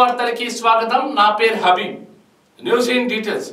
వార్తలకి స్వాగతం నా పేరు Habib news in details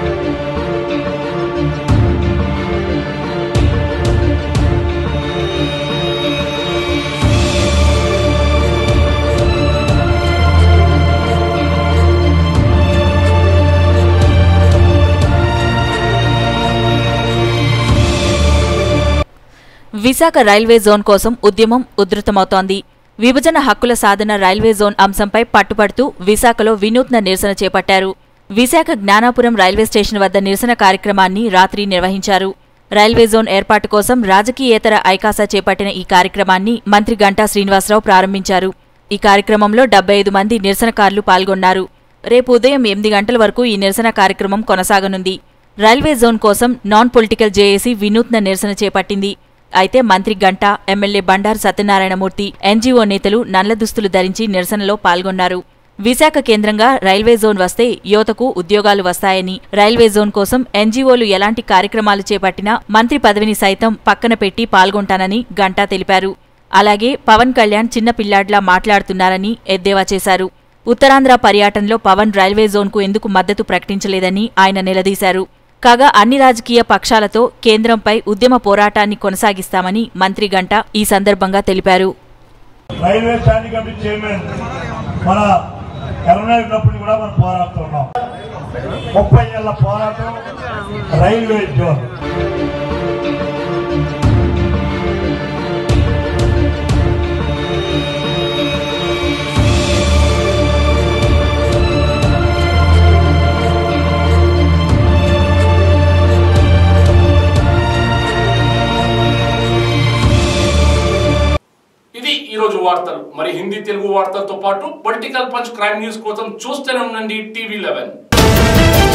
Visakha railway zone కోసం ఉద్యమం ఉధృతమవుతోంది విభజన హక్కుల సాధన రైల్వే జోన్ అంశంపై పట్టుపడుతూ విశాఖలో వినూత్న నిరసన చేపట్టారు విశాఖ జ్ఞానాపురం రైల్వే స్టేషన్ వద్ద నిరసన కార్యక్రమాన్ని రాత్రి నిర్వహించారు రైల్వే జోన్ ఏర్పాటు కోసం రాజకీయేతర ఐకాసా చేపట్టిన ఈ కార్యక్రమాన్ని మంత్రి గంటా శ్రీనివాసరావు ప్రారంభించారు ఈ కార్యక్రమంలో డెబ్బై ఐదు మంది నిరసనకారులు పాల్గొన్నారు రేపు ఉదయం ఎనిమిది గంటల వరకు ఈ నిరసన కార్యక్రమం కొనసాగనుంది రైల్వే జోన్ కోసం నాన్ పొలిటికల్ జేఏసీ వినూత్న నిరసన చేపట్టింది అయితే మంత్రి గంట ఎమ్మెల్యే బండారు సత్యనారాయణమూర్తి ఎన్జీఓ నేతలు నల్ల దుస్తులు ధరించి నిరసనలో పాల్గొన్నారు విశాఖ కేంద్రంగా రైల్వే జోన్ వస్తే యువతకు ఉద్యోగాలు వస్తాయని రైల్వే జోన్ కోసం ఎన్జీఓలు ఎలాంటి కార్యక్రమాలు చేపట్టినా మంత్రి పదవిని సైతం పక్కన పెట్టి పాల్గొంటానని గంటా తెలిపారు అలాగే పవన్ కళ్యాణ్ చిన్న పిల్లాడ్లా మాట్లాడుతున్నారని ఎద్దేవా చేశారు ఉత్తరాంధ్ర పర్యటనలో పవన్ రైల్వే జోన్కు ఎందుకు మద్దతు ప్రకటించలేదని ఆయన నిలదీశారు కాగా అన్ని రాజకీయ పక్షాలతో కేంద్రంపై ఉద్యమ పోరాటాన్ని కొనసాగిస్తామని మంత్రి గంట ఈ సందర్భంగా తెలిపారు రైల్వే స్టాండింగ్ కమిటీ చైర్మన్ మన కరుణాకర్ ఉన్నప్పుడు కూడా మనం పోరాడుతున్నాం ముప్పై ఏళ్ల పోరాటం రైల్వే జోన్ ఇది ఈ రోజు వార్తలు మరి హిందీ తెలుగు వార్తలతో పాటు పొలిటికల్ పంచ్ క్రైమ్ న్యూస్ కోసం చూస్తూనే ఉండండి టీవీ లెవెన్